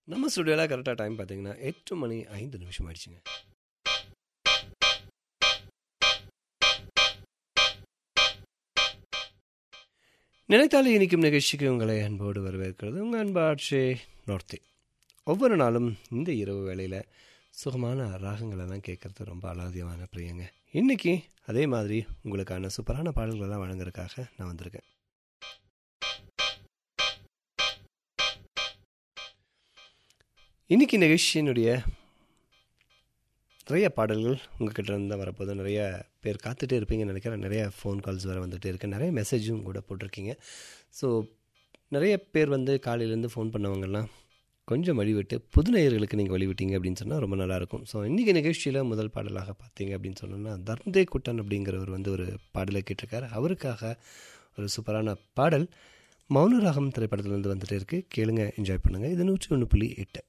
நம்ம ஸ்டுடியோவில் கரெக்டாக டைம் பார்த்தீங்கன்னா எட்டு மணி ஐந்து நிமிஷம் ஆயிடுச்சுங்க நினைத்தாலே இனிக்கும் நிகழ்ச்சிக்கு உங்களை அன்போடு வரவேற்கிறது உங்கள் அன்பாட்சி நோர்த்தி ஒவ்வொரு நாளும் இந்த இரவு வேளையில் சுகமான ராகங்களெல்லாம் கேட்குறது ரொம்ப அலாதியமான பிரியங்க இன்றைக்கி அதே மாதிரி உங்களுக்கான சூப்பரான பாடல்களெல்லாம் வழங்குறதுக்காக நான் வந்திருக்கேன் இன்னைக்கு நிகழ்ச்சியினுடைய நிறைய பாடல்கள் உங்ககிட்ட இருந்து தான் வரப்போகுது நிறைய பேர் காத்துட்டே இருப்பீங்கன்னு நினைக்கிறேன் நிறைய ஃபோன் கால்ஸ் வேறு வந்துகிட்டே இருக்கு நிறைய மெசேஜும் கூட போட்டிருக்கீங்க ஸோ நிறைய பேர் வந்து காலையிலேருந்து ஃபோன் பண்ணவங்கெல்லாம் கொஞ்சம் வழிவிட்டு புது நேயர்களுக்கு நீங்கள் வழிவிட்டீங்க அப்படின்னு சொன்னால் ரொம்ப நல்லாயிருக்கும் ஸோ இன்றைக்கி நிகழ்ச்சியில் முதல் பாடலாக பார்த்தீங்க அப்படின்னு சொன்னோன்னா தர்ந்தே குட்டன் அப்படிங்கிறவர் வந்து ஒரு பாடலை கேட்டிருக்காரு அவருக்காக ஒரு சூப்பரான பாடல் மௌனராகம் திரைப்படத்துலேருந்து வந்துட்டு இருக்குது கேளுங்க என்ஜாய் பண்ணுங்கள் இது நூற்றி ஒன்று புள்ளி எட்டு